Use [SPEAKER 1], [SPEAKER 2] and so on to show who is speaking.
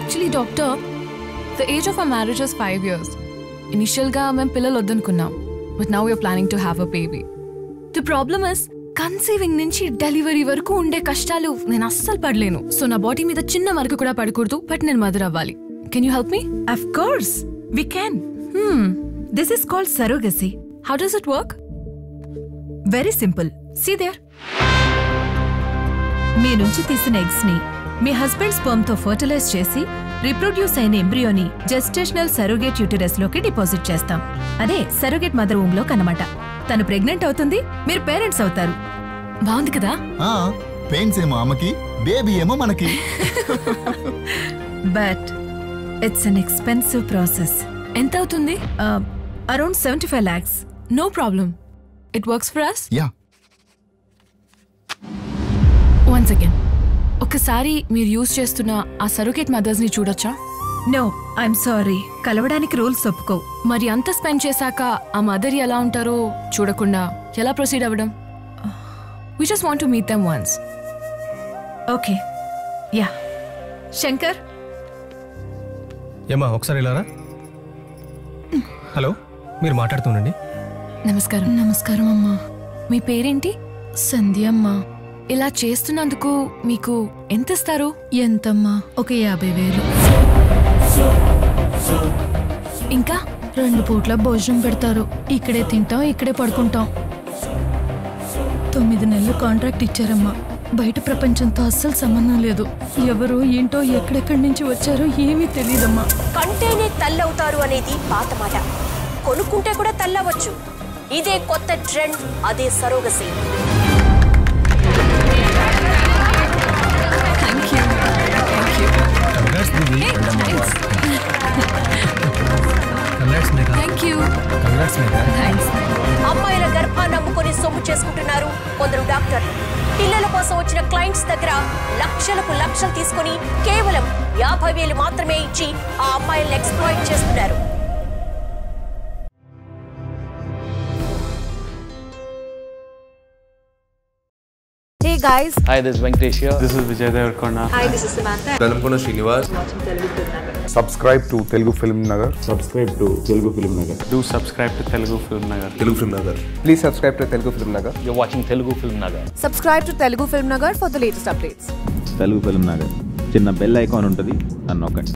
[SPEAKER 1] Actually doctor the age of a marriage is five years ఇనిషియల్గా మేము పిల్లలు వద్దనుకున్నాం but now your planning to have a baby the problem is conceiving నుంచి delivery వరకు ఉండే కష్టాలు నేను అస్సలు పడలేను సో నా బాడీ మీద చిన్న మరకు కూడా పడకూడదు బట్ నేను మదర్ అవ్వాలి can you help me
[SPEAKER 2] Of course, we can. This is called surrogacy.
[SPEAKER 1] How does it work
[SPEAKER 2] Very simple. See there. మీ నుంచి తీసిన ఎగ్స్ ని మీ హస్బెండ్ స్పర్మ్ తో ఫర్టిలైజ్ చేసి రిప్రొడ్యూస్ అయిన ఎంబ్రియోని జెస్టేషనల్ సరోగేట్ యూటరస్ లోకి డిపాజిట్ చేస్తాం అదే సరోగేట్ మదర్ ఊమ్ లో కనమాట తను ప్రెగ్నెంట్ అవుతుంది మీరు పేరెంట్స్ అవుతారు
[SPEAKER 1] బాగుంది కదా
[SPEAKER 3] ఆ పెయిన్స్ ఏమో అమ్మకి బేబీ ఏమో మనకి
[SPEAKER 2] but it's an expensive process
[SPEAKER 1] ఎంత అవుతుంది
[SPEAKER 2] around seventy five lakhs
[SPEAKER 1] no problem it works for us
[SPEAKER 3] yeah
[SPEAKER 1] once again ఒకసారి మీరు యూజ్ చేస్తున్న ఆ సరుకేట్ మదర్స్ ని చూడొచ్చా
[SPEAKER 2] నో ఐఎమ్ సారీ కలవడానికి రూల్స్ ఒప్పుకో
[SPEAKER 1] మరి అంత స్పెండ్ చేశాక ఆ మదర్ ఎలా ఉంటారో చూడకుండా ఎలా ప్రొసీడ్ అవ్వడం we just want to meet them once
[SPEAKER 2] okay yeah Shankar
[SPEAKER 4] ఏమా ఒకసారి ఇలారా హలో మీరు మాట్లాడుతుండండి
[SPEAKER 1] నమస్కారం నమస్కారం అమ్మా మీ పేరేంటి సంధ్య అమ్మా ఇలా చేస్తున్నందుకు మీకు ఎంత ఇస్తారు ఎంతమ్మా ఒక యాభై వేలు ఇంకా రెండు పూట్ల భోజనం పెడతారు ఇక్కడే తింటాం ఇక్కడే పడుకుంటాం తొమ్మిది నెలలు కాంట్రాక్ట్ ఇచ్చారమ్మా బయట ప్రపంచంతో అస్సలు సంబంధం లేదు ఎవరు ఏంటో ఎక్కడెక్కడి నుంచి వచ్చారో ఏమీ తెలియదమ్మా
[SPEAKER 5] కంటేనే తల్లవుతారు అనేది పాత మాట కొనుక్కుంటే కూడా తల్లవచ్చు ఇదే కొత్త ట్రెండ్ అదే surrogacy
[SPEAKER 1] thank you thank you
[SPEAKER 4] congrats Divi congrats Megha
[SPEAKER 1] thank you
[SPEAKER 4] congrats Megha
[SPEAKER 1] thanks
[SPEAKER 5] అమ్మాయిల గర్భాన్ని నమ్ముకొని సొమ్ము చేసుకుంటున్నారు కొందరు డాక్టర్లు పిల్లల కోసం వచ్చిన క్లయింట్స్ దగ్గర లక్షలకు లక్షలు తీసుకొని కేవలం యాభై వేలు మాత్రమే ఇచ్చి ఆ అమ్మాయిలను ఎక్స్ప్లాయిట్ చేస్తున్నారు
[SPEAKER 6] Hey guys,
[SPEAKER 7] Hi, this is Venkatesh here.
[SPEAKER 8] This is Vijay Devarkonda.
[SPEAKER 9] Velankonda Srinivas
[SPEAKER 10] subscribe to Telugu film Nagar
[SPEAKER 8] Subscribe to Telugu Film Nagar. Do subscribe to Telugu Film Nagar.
[SPEAKER 9] Telugu film Nagar
[SPEAKER 10] please subscribe to Telugu film Nagar
[SPEAKER 7] You're watching Telugu Film Nagar.
[SPEAKER 6] subscribe to Telugu Film Nagar for the latest updates.
[SPEAKER 11] Telugu film Nagar చిన్న bell icon ఉంటుంది అని నొక్కండి